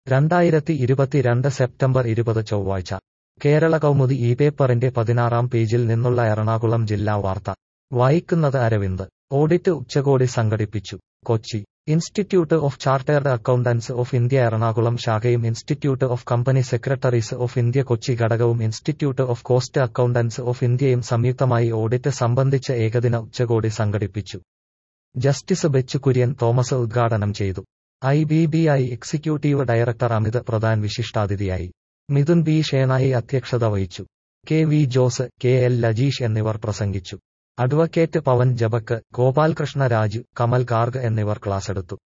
രണ്ടായിരത്തി ഇരുപത്തിരണ്ട് സെപ്റ്റംബർ ഇരുപത് ചൊവ്വാഴ്ച കേരള കൗമുദി ഈ പേപ്പറിന്റെ പതിനാറാം പേജിൽ നിന്നുള്ള എറണാകുളം ജില്ലാ വാർത്ത വായിക്കുന്നത് അരവിന്ദ് ഓഡിറ്റ് ഉച്ചകോടി സംഘടിപ്പിച്ചു Kochi institute of chartered accountants of India Ernakulam ശാഖയും institute of company secretaries of India Kochi ഘടകവും institute of cost accountants of ഇന്ത്യയും സംയുക്തമായി ഓഡിറ്റ് സംബന്ധിച്ച ഏകദിന ഉച്ചകോടി സംഘടിപ്പിച്ചു ജസ്റ്റിസ് ബെച്ചു കുര്യൻ തോമസ് ഉദ്ഘാടനം ചെയ്തു I B B I executive director Amit Pradhan വിശിഷ്ടാതിഥിയായി മിഥുൻ ബി ഷേണായി അധ്യക്ഷത വഹിച്ചു K V Jose K L Lajeesh എന്നിവർ പ്രസംഗിച്ചു അഡ്വക്കേറ്റ് പവൻ ജബക്ക് ഗോപാൽകൃഷ്ണ രാജു കമൽ ഗാർഗ് എന്നിവർ ക്ലാസെടുത്തു